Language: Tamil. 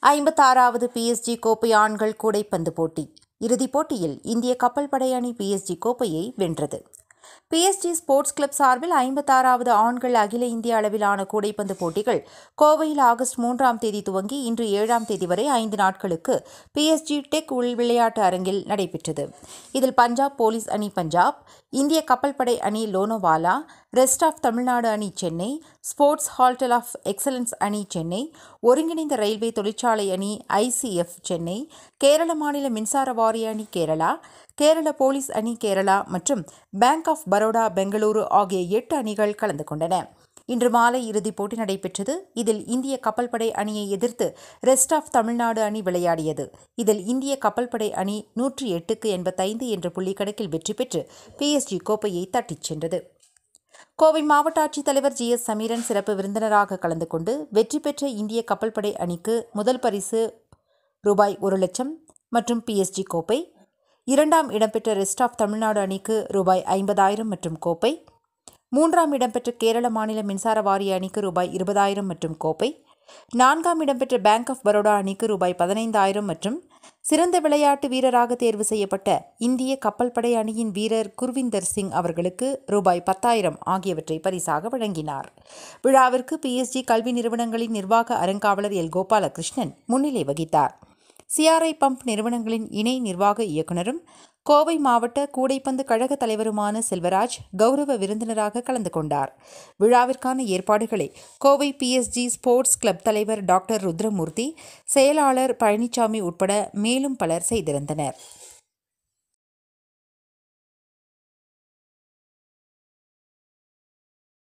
ஐம்பத்தாறாவது பிஎஸ்ஜி கோப்பை ஆண்கள் கூடைப்பந்து போட்டி இறுதிப் போட்டியில் இந்திய கப்பல் படை அணி பிஎஸ்ஜி கோப்பையை வென்றது பிஎஸ்ஜி ஸ்போர்ட்ஸ் கிளப் சார்பில் ஐம்பத்தாறாவது ஆண்கள் அகில இந்திய அளவிலான கூடைப்பந்து போட்டிகள் கோவையில் ஆகஸ்ட் மூன்றாம் தேதி துவங்கி இன்று ஏழாம் தேதி வரை ஐந்து நாட்களுக்கு பிஎஸ்ஜி டெக் உள் விளையாட்டு அரங்கில் நடைபெற்றது இதில் பஞ்சாப் போலீஸ் அணி பஞ்சாப் இந்திய கப்பல் படை அணி லோனோவாலா ரெஸ்ட் ஆஃப் தமிழ்நாடு அணி Chennai sports hostel of excellence அணி சென்னை ஒருங்கிணைந்த ரயில்வே தொழிற்சாலை அணி ஐசிஎஃப் சென்னை கேரள மாநில மின்சார வாரிய அணி கேரளா கேரள போலீஸ் அணி கேரளா மற்றும் பேங்க் ஆஃப் பரோடா பெங்களூரு ஆகிய எட்டு அணிகள் கலந்து கொண்டன இன்று மாலை இறுதிப் போட்டி நடைபெற்றது இதில் இந்திய கப்பல் படை அணியை எதிர்த்து ரெஸ்ட் ஆஃப் தமிழ்நாடு அணி விளையாடியது இதில் இந்திய கப்பல் படை அணி நூற்றி எட்டுக்கு எண்பத்தைந்து என்ற புள்ளிக்கணக்கில் வெற்றி பெற்று பிஎஸ்ஜி கோப்பையை தட்டிச் சென்றது கோவை மாவட்ட ஆட்சித்தலைவர் ஜி எஸ் சமீரன் சிறப்பு விருந்தினராக கலந்து கொண்டு வெற்றி பெற்ற இந்திய கப்பல் படை அணிக்கு முதல் பரிசு ரூபாய் ஒரு லட்சம் மற்றும் பிஎஸ்ஜி கோப்பை இரண்டாம் இடம்பெற்ற ரெஸ்ட் ஆஃப் தமிழ்நாடு அணிக்கு ரூபாய் ஐம்பதாயிரம் மற்றும் கோப்பை மூன்றாம் இடம்பெற்ற கேரள மாநில மின்சார வாரிய அணிக்கு ரூபாய் இருபதாயிரம் மற்றும் கோப்பை நான்காம் இடம்பெற்ற பேங்க் ஆஃப் பரோடா அணிக்கு ரூபாய் பதினைந்தாயிரம் மற்றும் சிறந்த விளையாட்டு வீரராக தேர்வு செய்யப்பட்ட இந்திய கப்பல் படை அணியின் வீரர் குர்விந்தர் சிங் அவர்களுக்கு ரூபாய் பத்தாயிரம் ஆகியவற்றை பரிசாக வழங்கினார் விழாவிற்கு பிஎஸ்ஜி கல்வி நிறுவனங்களின் நிர்வாக அறங்காவலர் எல் கோபாலகிருஷ்ணன் முன்னிலை வகித்தார் சிஆர்ஐ பம்ப் நிறுவனங்களின் இணை நிர்வாக இயக்குநரும் கோவை மாவட்ட கூடைப்பந்து கழக தலைவருமான செல்வராஜ் கௌரவ விருந்தினராக கலந்து கொண்டார் விழாவிற்கான ஏற்பாடுகளை கோவை பிஎஸ்ஜி ஸ்போர்ட்ஸ் கிளப் தலைவர் டாக்டர் ருத்ரமூர்த்தி செயலாளர் பழனிசாமி உட்பட மேலும் பலர் செய்திருந்தனர்